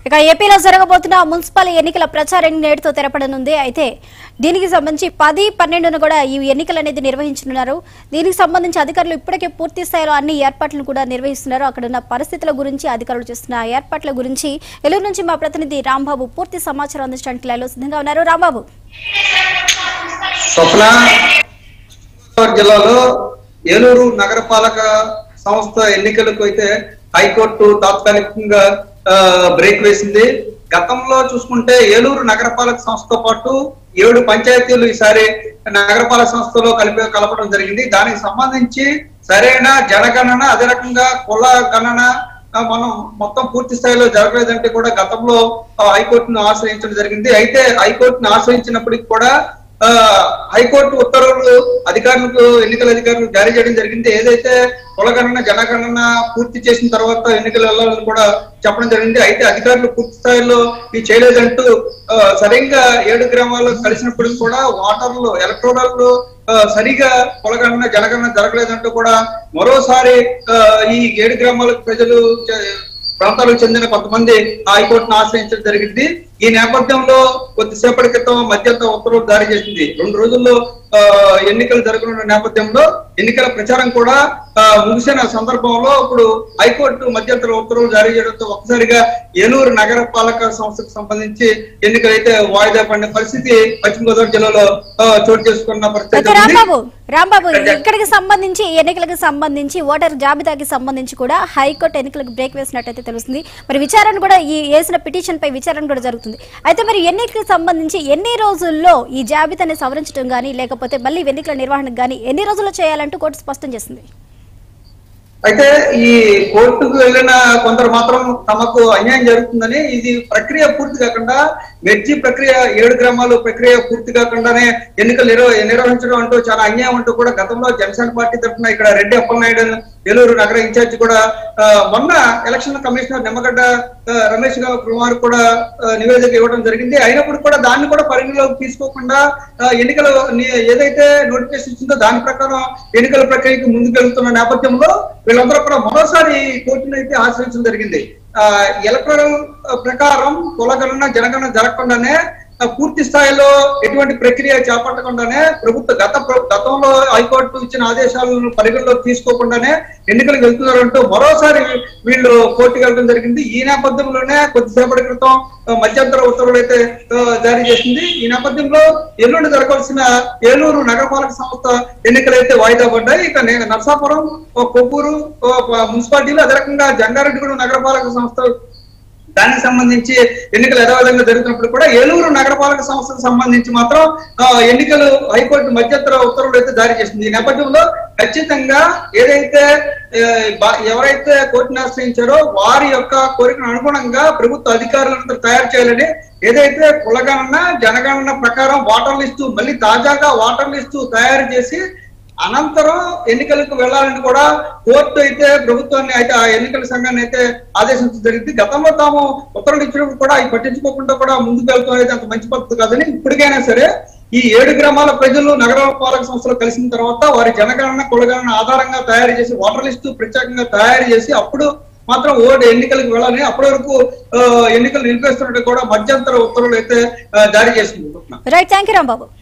ఇక ఏపీలో జరగబోతున్న మున్సిపల్ ఎన్నికల ప్రచారం నేటితో తెరపడనుంది అయితే దీనికి సంబంధించి పది పన్నెండున కూడా ఈ ఎన్నికలు అనేది నిర్వహించనున్నారు దీనికి సంబంధించి అధికారులు ఇప్పటికే పూర్తి స్థాయిలో అన్ని ఏర్పాట్లను కూడా నిర్వహిస్తున్నారు అక్కడ ఉన్న పరిస్థితుల గురించి అధికారులు చేస్తున్న ఏర్పాట్ల గురించి ఏలూరు నుంచి మా ప్రతినిధి రాంబాబు పూర్తి సమాచారం అందించడానికి లైవ్లో సిద్ధంగా ఉన్నారు రాంబాబు స్వప్న గోదావరి జిల్లాలో ఏలూరు నగరపాలక సంస్థ ఎన్నికలకు అయితే హైకోర్టు తాత్కాలికంగా ఆ, బ్రేక్ వేసింది గతంలో చూసుకుంటే ఏలూరు నగరపాలక సంస్థతో పాటు ఏడు పంచాయతీలు ఈసారి నగరపాలక సంస్థలో కలిపి కలపడం జరిగింది దానికి సంబంధించి సరైన జనగణన అదే రకంగా కుల గణన ఆ, మనం మొత్తం పూర్తి స్థాయిలో జరగలేదంటే కూడా గతంలో ఆ, హైకోర్టును ఆశ్రయించడం జరిగింది అయితే హైకోర్టును ఆశ్రయించినప్పటికీ కూడా ఆ, హైకోర్టు ఉత్తర్వులు అధికారులకు ఎన్నికల అధికారులు జారీ చేయడం జరిగింది ఏదైతే కులగణన జనగణన పూర్తి చేసిన తర్వాత ఎన్నికలు వెళ్ళాలని కూడా చెప్పడం జరిగింది అయితే అధికారులు పూర్తి స్థాయిలో ఇది చేయలేదంటూ ఆ, సరిగ్గా ఏడు గ్రామాలు కలిసినప్పటికి కూడా వాటర్లు ఎలక్ట్రోరల్ సరిగా కులగణన జనగణన జరగలేదంటూ కూడా మరోసారి ఆ, ఈ ఏడు గ్రామాల ప్రజలు చ- ప్రాంతాలకు చెందిన కొంతమంది హైకోర్టును ఆశ్రయించడం జరిగింది ఈ నేపథ్యంలో కొద్దిసేపటి క్రితం మధ్యంతర ఉత్తర్వులు జారీ చేసింది రెండు రోజుల్లో ఆ, ఎన్నికలు జరగనున్న నేపథ్యంలో ఎన్నికల ప్రచారం కూడా ఆ, ముగిసిన సందర్భంలో ఇప్పుడు హైకోర్టు మధ్యంతర ఉత్తర్వులు జారీ చేయడంతో ఒక్కసారిగా ఏలూరు నగర పాలక సంస్థకు సంబంధించి ఎన్నికలు అయితే వాయిదా పడిన పరిస్థితి పశ్చిమ గోదావరి జిల్లాలో ఆ, చోటు చేసుకున్న పరిస్థితి అయితే ఉంది. రాంబాబు రాంబాబు ఇక్కడికి సంబంధించి ఈ ఎన్నికలకు సంబంధించి ఓటర్ జాబితాకి సంబంధించి కూడా హైకోర్టు ఎన్నికలకు బ్రేక్ వేసినట్టయితే తెలుస్తుంది మరి విచారణ కూడా ఈ వేసిన పిటిషన్ పై విచారణ కూడా జరుగుతుంది అయితే మరి ఎన్నికలకు సంబంధించి ఎన్ని రోజుల్లో ఈ జాబితాని సవరించడం కానీ లేకపోతే మళ్ళీ ఎన్నికల నిర్వహణకు కానీ ఎన్ని రోజుల్లో చేయాలంటూ కోర్టు స్పష్టం చేసింది అయితే ఈ కోర్టుకు వెళ్ళిన కొందరు మాత్రం తమకు అన్యాయం జరుగుతుందని ఇది ప్రక్రియ పూర్తి కాకుండా మెర్జీ ప్రక్రియ ఏడు గ్రామాలు ప్రక్రియ పూర్తి కాకుండానే ఎన్నికలు నిర్వ నిర్వహించడం అంటూ చాలా అన్యాయం అంటూ కూడా గతంలో జనసేన పార్టీ తరఫున ఇక్కడ రెడ్డి అప్పలనాయుడు ఏలూరు నగర ఇన్ఛార్జ్ కూడా ఆ, మొన్న ఎలక్షన్ కమిషనర్ నిమ్మగడ్డ ఆ, రమేష్ గారు కుమార్ కూడా ఆ, నివేదిక ఇవ్వడం జరిగింది అయినప్పుడు కూడా దాన్ని కూడా పరిగణలోకి తీసుకోకుండా ఆ, ఎన్నికలు ని- ఏదైతే నోటిఫికేషన్ ఇచ్చిందో దాని ప్రకారం ఎన్నికల ప్రక్రియకి ముందుకెళ్తున్న నేపథ్యంలో వీళ్ళందరూ కూడా మరోసారి కోర్టును అయితే ఆశ్రయించడం జరిగింది ఆ ఎలక్ట్రల్ ప్రకారం కులగణన జనగణన జరగకుండానే ఆ, పూర్తి స్థాయిలో ఎటువంటి ప్రక్రియ చేపట్టకుండానే ప్రభుత్వ గత ప్ర- గతంలో హైకోర్టు ఇచ్చిన ఆదేశాలను పరిగణలోకి తీసుకోకుండానే ఎన్నికలకు వెళ్తున్నారంటూ మరోసారి వీళ్ళు కోర్టుకు వెళ్ళడం జరిగింది ఈ నేపథ్యంలోనే కొద్దిసేపటి క్రితం ఆ, మధ్యంతర ఉత్తర్వులు అయితే ఆ, జారీ చేసింది ఈ నేపథ్యంలో ఎల్లుండి జరగాల్సిన ఏలూరు నగరపాలక సంస్థ ఎన్నికలు అయితే వాయిదా పడ్డాయి ఇక నే- నర్సాపురం ఓ కొవ్వూరు ఓ ప- మున్సిపాలిటీలు అదే రకంగా జంగారెడ్డిగూడెం నగరపాలక సంస్థ దానికి సంబంధించి ఎన్నికలు యథావిధంగా జరుగుతున్నప్పుడు కూడా ఏలూరు నగరపాలక సంస్థకు సంబంధించి మాత్రం ఆ, ఎన్నికలు హైకోర్టు మధ్యంతర ఉత్తర్వులు అయితే జారీ చేసింది ఈ నేపథ్యంలో ఖచ్చితంగా ఏదైతే ఏ, బా- ఎవరైతే కోర్టును ఆశ్రయించారో వారి యొక్క కోరికను అనుగుణంగా ప్రభుత్వ అధికారులంతా తయారు చేయాలని ఏదైతే కులగణన జనగణన ప్రకారం వాటర్ లిస్టు మళ్ళీ తాజాగా వాటర్ లిస్టు తయారు చేసి అనంతరం ఎన్నికలకు వెళ్ళాలని కూడా కోర్టు అయితే ప్రభుత్వాన్ని అయితే ఆ ఎన్నికల సంఘాన్ని అయితే ఆదేశించడం జరిగింది గతంలో తాము ఉత్తర్వులు ఇచ్చినప్పుడు కూడా అవి పట్టించుకోకుండా కూడా ముందుకు వెళ్తాం అనేది అంత మంచి పద్ధతి కాదని ఇప్పటికైనా సరే ఈ ఏడు గ్రామాల ప్రజలు నగర పాలక సంస్థలు కలిసిన తర్వాత వారి జనగణన కులగణన ఆధారంగా తయారు చేసి ఓటర్ లిస్టు ప్రత్యేకంగా తయారు చేసి అప్పుడు మాత్రం ఓటు ఎన్నికలకు వెళ్ళాలని అప్పటి వరకు ఆ, ఎన్నికలు నిలిపేస్తున్నట్టు కూడా మధ్యంతర ఉత్తర్వులు అయితే ఆ, జారీ చేసింది రైట్ థ్యాంక్ యూ రాంబాబు